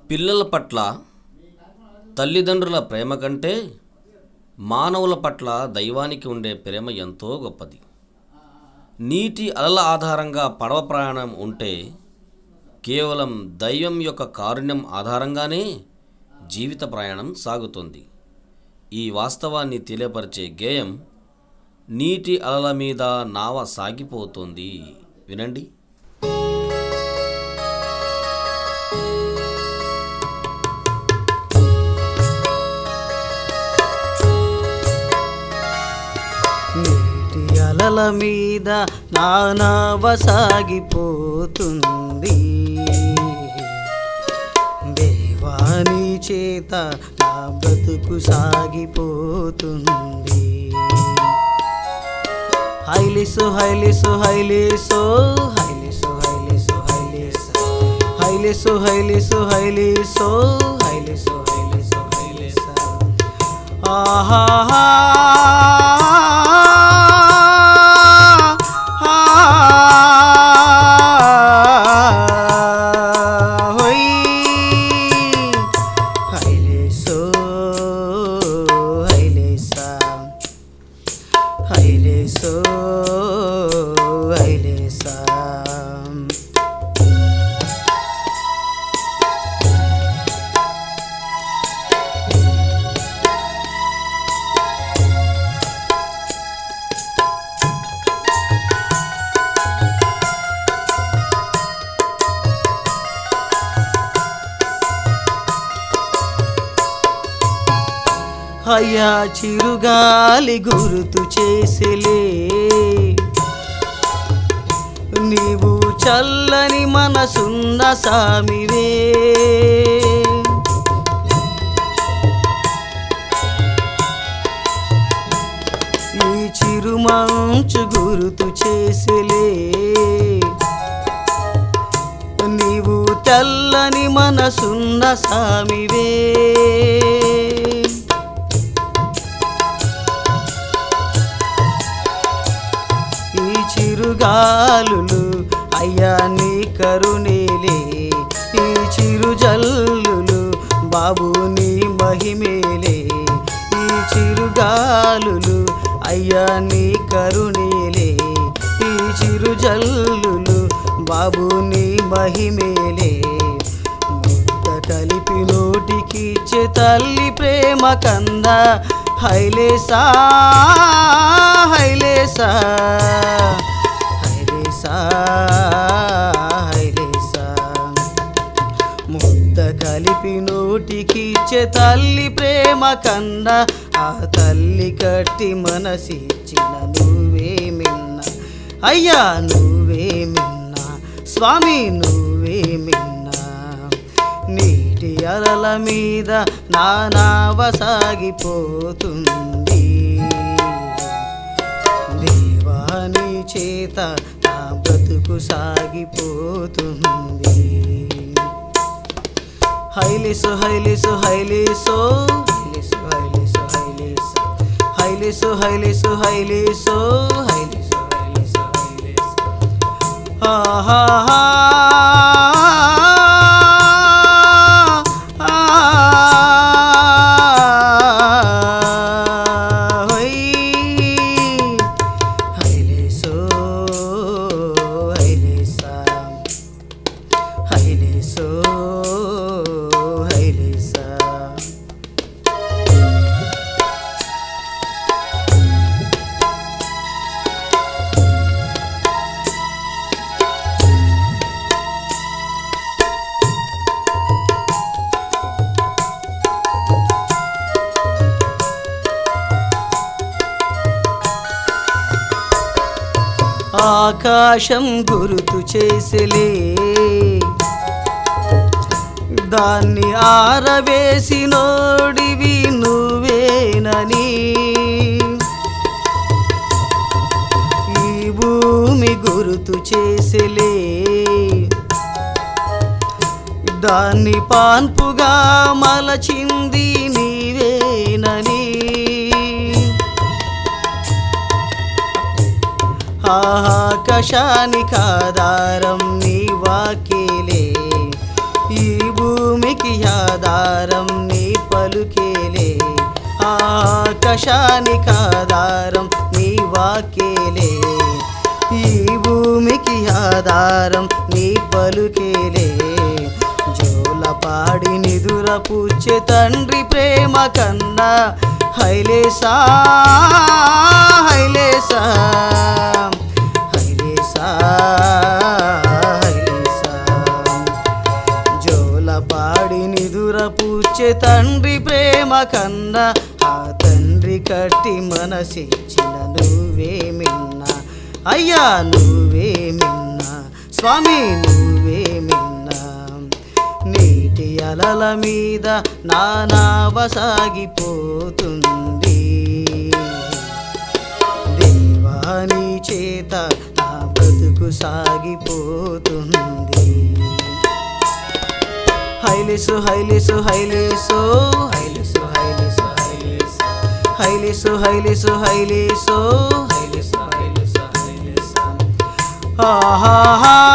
పిల్లల పట్ల తల్లిదండ్రుల ప్రేమ కంటే మానవుల పట్ల దైవానికి ఉండే ప్రేమ ఎంతో గొప్పది నీటి అలల ఆధారంగా పడవ ప్రయాణం ఉంటే కేవలం దైవం యొక్క కారుణ్యం ఆధారంగానే జీవిత ప్రయాణం సాగుతుంది ఈ వాస్తవాన్ని తెలియపరిచే గేయం నీటి అలల మీద నావ సాగిపోతుంది వినండి నీటి అలల మీద నా నావ సాగిపోతుంది దేవాని చేత నా బ్రతుకు సాగిపోతుంది హైలిసు హైలిసు హైలిసో హైలిసు హైలిసు హైలిసో హైలిసు హైలిసు హైలిసో హైలిసు హైలిసు హైలిసో ఆహా హైలేసో హైలేసా హైలేసో హైలేసా అయ్యా చిరుగాలి గుర్తు చేసిలే నీవు చల్లని మనసున్న సామివే ఈ చిరుమంచు గుర్తు చేసిలే నీవు తెల్లని మనసున్న సామివే ఈ చిరుగాలులు అయ్యా నీ కరుణేలే ఈ చిరు జల్లులు బాబు నీ మహిమేలే ఈ చిరుగాలులు అయ్యా నీ కరుణేలే ఈ చిరు జల్లులు బాబు నీ మహిమేలే ముద్ద కలిపి నోటికి ఇచ్చే తల్లి ప్రేమ కంద హైలేసా హైలేసా హైలేసా హైలేసా ముద్ద కలిపి నోటికి ఇచ్చే తల్లి ప్రేమ కన్న ఆ తల్లి కట్టి మనసిచ్చిన నువ్వే మిన్న అయ్యా నువ్వే మిన్న స్వామి నువ్వే మిన్న నీటి అలల మీద నా నావ సాగిపోతుంది దేవాని చేత నా బ్రతుకు సాగిపోతుంది హైలిసు హైలిసు హైలిసో హైలిసు హైలిసు హైలిసో హైలిసు హైలిసు హైలిసో హైలిసు హైలిసు హైలిసో ఆహా హైలేసో హైలేసా హైలేసో హైలేసా ఆకాశం గురుతు చేసలే దాన్ని ఆరవేసి నోడివి నువ్వేనని ఈ భూమి గురుతు చేసలే దాన్ని పాన్పుగా మలచింది నీవేనని ఆకాశానికి ఆధారం నీ వాకిలే ఈ భూమికి ఆకాశానికి ఆధారం నీ వాక్యేలే ఈ భూమికి ఆధారం నీ పలుకేలే జోలపాడి నిదుర పూచే తండ్రి ప్రేమ కన్నా హైలేసా హైలేసా హైలేసా హైలేసా జోలపాడి నిదుర పూచే తండ్రి ప్రేమ కన్నా ఆ తండ్రి కట్టి మనసిచ్చిన నువ్వే మిన్నా అయ్యా నువ్వే మిన్నా స్వామి నువ్వే మిన్నా నీటి అలల మీద నా నావ సాగిపోతుంది దేవాని చేత నా బ్రతుకు సాగిపోతుంది హైలేసు హైలేసు హైలేసు హైలేసు హైలేసు హైలేసు హైలేసు హైలేసు హైలేసు హైలేసు హైలేసు హైలేసు ఆహా